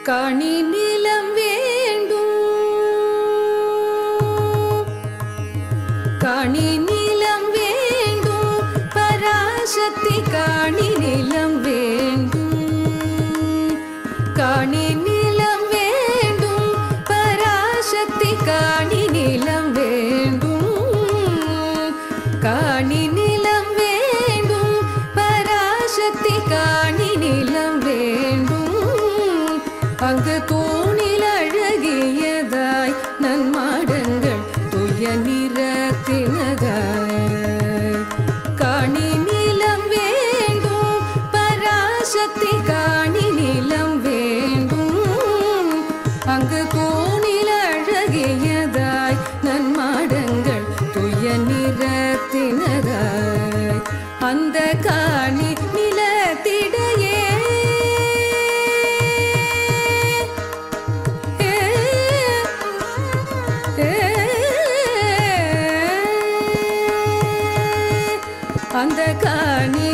காணி நிலம் வேண்டும் காணி நிலம் வேண்டும் பராசக்தி காணி நிலம் வேண்டும் காணி நிலம் வேண்டும் பராசக்தி காணி நிலம் வேண்டும் காணி நிலம் வேண்டும் பராசக்தி காணி நிலம் வேண்டும் அங்கு தூணில் அழகியதாய் நன்மாடங்கள் துய நிறத்தினதாய் காணி நிலம் வேண்டும் பராசக்தி காணி நிலம் வேண்டும் அங்கு கோணில் அழகியதாய் நன்மாடங்கள் துய நிறத்தினதாய் அந்த காணி நிலத்திடையே அந்த காணி